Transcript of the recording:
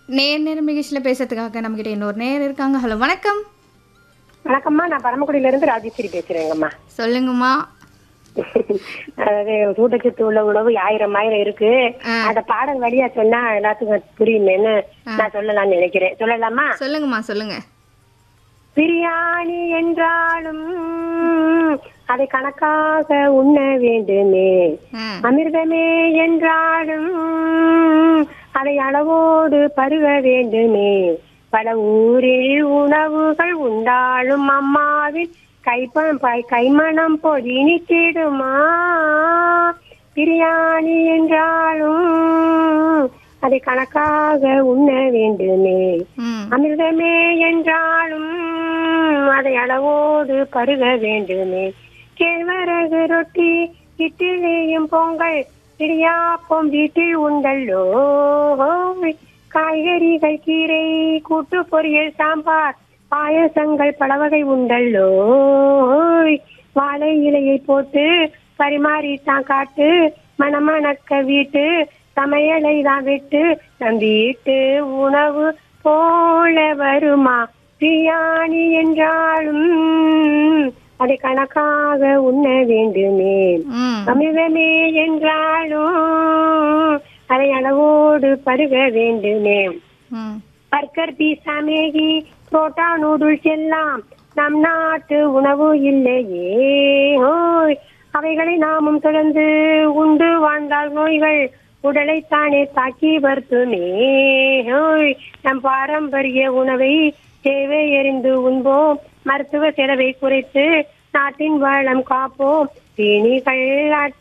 நேர் நேரம் நிகழ்ச்சியில் பேசுறதுக்காக நம்மகிட்ட இன்னொரு நேர் இருக்காங்க ஹலோ வணக்கம் வணக்கம்மா நான் பரமக்குடியில இருந்து ராஜேஸ்வரி பேசுறேங்கம்மா சொல்லுங்கம்மா அதாவது ஊட்டச்சத்து உள்ள உணவு ஆயிரம் ஆயிரம் இருக்கு ஆ. அந்த பாடல் வழியா சொன்னா எல்லாத்துக்கும் புரியுமேன்னு நான் சொல்லலாம்னு நினைக்கிறேன் சொல்லலாமா சொல்லுங்கம்மா சொல்லுங்க பிரியாணி என்றாலும் அதை கணக்காக உண்ண வேண்டுமே ஆ அமிர்தமே என்றாலும் அதை அளவோடு பருக வேண்டுமே பல ஊரில் உணவுகள் உண்டாலும் அம்மாவின் கைப்பம் கைமணம் பொடி நித்திடுமா பிரியாணி என்றாலும் அதை கணக்காக உண்ண வேண்டுமே ம் அமிர்தமே என்றாலும் அதை அளவோடு பருக வேண்டுமே கேழ்வரகு ரொட்டி இட்லியும் பொங்கல் இடியாப்பம் வீட்டில் உண்டல்லோ காய்கறிகள் கீரை கூட்டு பொரியல் சாம்பார் பாயசங்கள் பல வகை உண்டல்லோ வாழை இலையை போட்டு பரிமாறி தான் காட்டு மணமணக்க வீட்டு சமையலை தான் விட்டு நம் வீட்டு உணவு போல வருமா பிரியாணி என்றாலும் அதை கணக்காக உண்ண வேண்டுமே ம் அமிர்தமே என்றாலும் அதை அளவோடு பருக வேண்டுமே ம் burger pizza Maggi parotta noodles எல்லாம் நம் நாட்டு உணவு இல்லையே ஓய் அவைகளை நாமும் தொடர்ந்து உண்டு வாழ்ந்தால் நோய்கள் உடலைத்தானே தாக்கி வருத்துமே ஓய் நம் பாரம்பரிய உணவை தேவை எறிந்து உண்போம் மருத்துவ செலவை குறைத்து நாட்டின் வளம் காப்போம் தீனிகள்